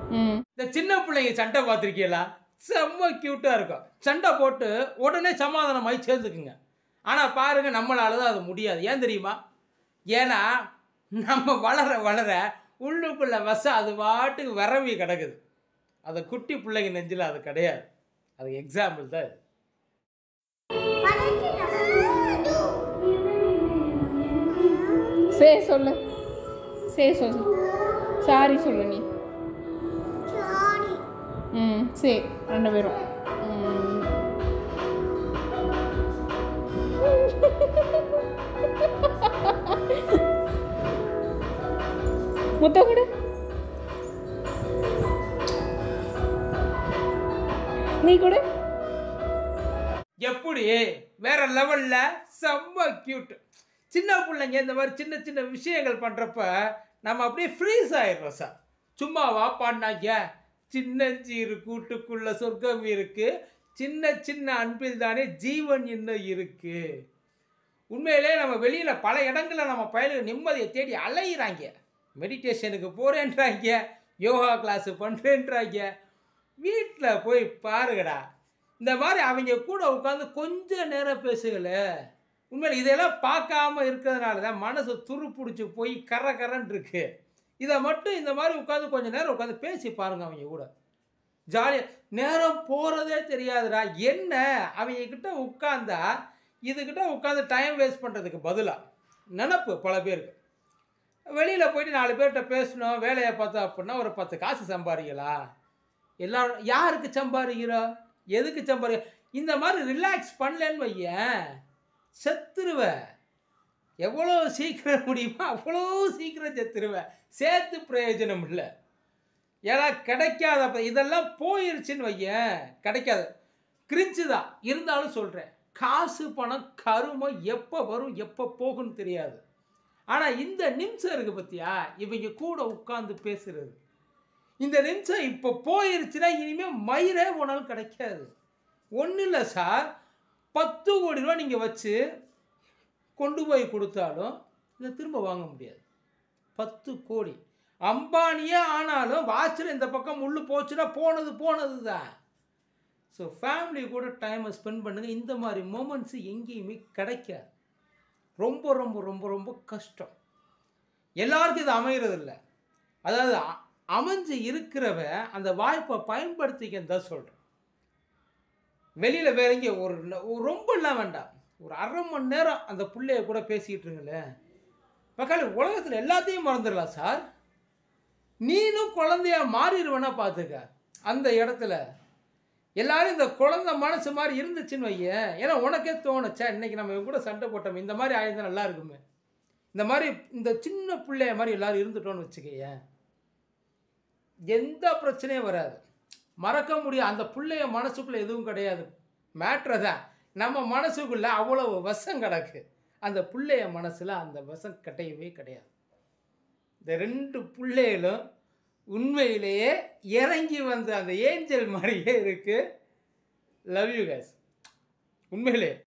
ம் இந்த சின்ன பிள்ளைங்க சண்டை பார்த்துருக்கீங்களா செம்ம க்யூட்டாக இருக்கும் சண்டை போட்டு உடனே சமாதானமாகி சேர்ந்துக்குங்க ஆனால் பாருங்க நம்மளால தான் அது முடியாது ஏன் தெரியுமா ஏன்னா நம்ம வளர வளர உள்ளுக்குள்ள வசம் அது பாட்டுக்கு விரவி கிடக்குது அது குட்டி பிள்ளைங்க நெஞ்சில் அது கிடையாது அது எக்ஸாம்பிள் தான் இது சே சொல்லு சே சொல்லு சாரி சொல்லு நீ ம் சே ரெண்டு பேரும் ம். முத்த கொடு நீ கொடு எப்படி வேற லெவல்ல செம்ம கியூட் சின்ன பிள்ளைங்க இந்த மாதிரி சின்ன சின்ன விஷயங்கள் பண்றப்ப நம்ம அப்படியே ஃப்ரீஸ் ஆயிடுறோம் சார் சும்மாவா பாடினாங்க சின்னஞ்சீரு கூட்டுக்குள்ள சொர்க்கம் இருக்கு சின்ன சின்ன அன்பில் தானே ஜீவன் இன்னும் இருக்கு உண்மையிலே நம்ம வெளியில பல இடங்கள்ல நம்ம பயலுக்கு நிம்மதியை தேடி அலையிறாங்க மெடிடேஷனுக்கு போறேன்றாங்க யோகா கிளாஸ் பண்றேன்றாங்க வீட்டில் போய் பாருங்கடா இந்த மாதிரி அவங்க கூட உட்காந்து கொஞ்ச நேரம் பேசுகல உண்மையில் இதெல்லாம் பார்க்காம இருக்கிறதுனால தான் மனசு துரு பிடிச்சி போய் கர கரன்னு இருக்கு இதை மட்டும் இந்த மாதிரி உட்காந்து கொஞ்ச நேரம் உட்காந்து பேசி பாருங்க அவங்க கூட ஜாலியாக நேரம் போகிறதே தெரியாதுடா என்ன அவங்க கிட்ட உட்காந்தா இதுகிட்ட உட்காந்து டைம் வேஸ்ட் பண்ணுறதுக்கு பதிலாக நினப்பு பல பேருக்கு வெளியில் போயிட்டு நாலு பேர்கிட்ட பேசணும் வேலையை பார்த்தோம் அப்படின்னா ஒரு பத்து காசு சம்பாதிக்கலாம் எல்லாரும் யாருக்கு சம்பாதிக்கிறோம் எதுக்கு சம்பாதி இந்த மாதிரி ரிலாக்ஸ் பண்ணலன்னு வையேன் செத்துருவ எவ்வளோ சீக்கிரம் முடியுமோ அவ்வளோ சீக்கிரம் செத்துருவ சேர்த்து பிரயோஜனம் இல்லை ஏன்னா கிடைக்காத அப்ப இதெல்லாம் போயிருச்சுன்னு வையேன் கிடைக்காது கிரிஞ்சு தான் இருந்தாலும் சொல்கிறேன் காசு பணம் கருமம் எப்போ வரும் எப்போ போகும்னு தெரியாது ஆனால் இந்த நிமிஷம் இருக்கு பத்தியா இவங்க கூட உட்காந்து பேசுறது இந்த நிமிஷம் இப்போ போயிருச்சுன்னா இனிமேல் மயிரே உணவு கிடைக்காது ஒன்றும் இல்லை சார் பத்து கோடி ரூபா நீங்கள் வச்சு கொண்டு போய் கொடுத்தாலும் இதை திரும்ப வாங்க முடியாது பத்து கோடி அம்பானியே ஆனாலும் வாட்சில் இந்த பக்கம் முள்ளு போச்சுன்னா போனது போனது தான் ஸோ ஃபேமிலி கூட டைமை ஸ்பெண்ட் பண்ணுங்க இந்த மாதிரி மூமெண்ட்ஸு எங்கேயுமே கிடைக்காது ரொம்ப ரொம்ப ரொம்ப ரொம்ப கஷ்டம் எல்லாருக்கும் இது அமைகிறது இல்லை அதாவது அ- அமைஞ்சு இருக்கிறவ அந்த வாய்ப்பை பயன்படுத்திக்கன்னு தான் சொல்கிறேன் வெளியில் வேற எங்கே ஒரு ந- ஒரு ரொம்பலாம் வேண்டாம் ஒரு அரை மணி நேரம் அந்த பிள்ளைய கூட பேசிக்கிட்டு இருங்களேன் மக்கள் உலகத்தில் எல்லாத்தையும் மறந்துடலாம் சார் நீனும் குழந்தையா மாறிடுவேனா பார்த்துக்க அந்த இடத்துல எல்லாரும் இந்த குழந்தை மனசு மாதிரி இருந்துச்சுன்னு வையேன் ஏன்னா உனக்கே தோணுச்சா இன்னைக்கு நம்ம இவங்க கூட சண்டை போட்டோம் இந்த மாதிரி ஆயிருந்தா நல்லா இருக்குமே இந்த மாதிரி இந்த சின்ன பிள்ளைய மாதிரி எல்லாரும் இருந்துட்டோன்னு வச்சுக்கேன் எந்த பிரச்சனையும் வராது மறக்க முடியாது அந்த பிள்ளைய மனசுக்குள்ள எதுவும் கிடையாது மேட்ரு தான் நம்ம மனசுக்குள்ள அவ்வளவு வசம் கிடக்கு அந்த பிள்ளைய மனசுல அந்த வசம் கிடையவே கிடையாது இந்த ரெண்டு பிள்ளைகளும் உண்மையிலேயே இறங்கி வந்த அந்த ஏஞ்சல் மாதிரியே இருக்கு லவ் யூ guys உண்மையிலே